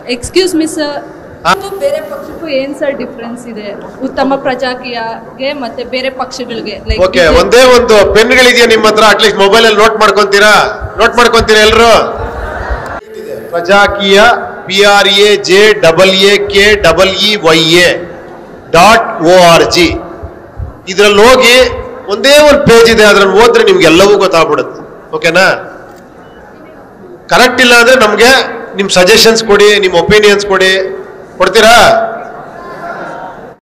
excuse me sir ಬೇರೆ ಪಕ್ಷಕ್ಕೂ ಏನ್ ಸರ್ ಡಿಫ್ರೆನ್ಸ್ ಇದೆ ಉತ್ತಮ ಪ್ರಜಾಕೀಯಗೆ ಮತ್ತೆ ಬೇರೆ ಪಕ್ಷಗಳಿಗೆ ಲೈಕ್ ಓಕೆ ಒಂದೇ ಒಂದು ಪೆನ್ಗಳಿದೆಯಾ ನಿಮ್ಮ ಹತ್ರ ಅಟ್ಲೀಸ್ಟ್ ಮೊಬೈಲ್ ಅಲ್ಲಿ ನೋಟ್ ಮಾಡ್ಕೊಂತೀರಾ ನೋಟ್ ಮಾಡ್ಕೊಂತೀರಾ ಎಲ್ರು Prajakeeya P R A J double A K double E Y A dot O R G ಇದ್ರಲ್ಲಿ ಹೋಗಿ ಒಂದೇ ಒಂದು ಪೇಜ್ ಇದೆ ಅದ್ರಲ್ಲಿ ಓದ್ರೆ ನಿಮ್ಗೆ ಎಲ್ಲವೂ ಗೊತ್ತಾಗ್ಬಿಡುತ್ತೆ ಓಕೆನಾ ಕರೆಕ್ಟ್ ಇಲ್ಲ ಅಂದ್ರೆ ನಮ್ಗೆ ನಿಮ್ ಸಜೆಷನ್ಸ್ ಕೊಡಿ ನಿಮ್ ಒಪಿನಿಯನ್ಸ್ ಕೊಡಿ ಕೊಡ್ತೀರಾ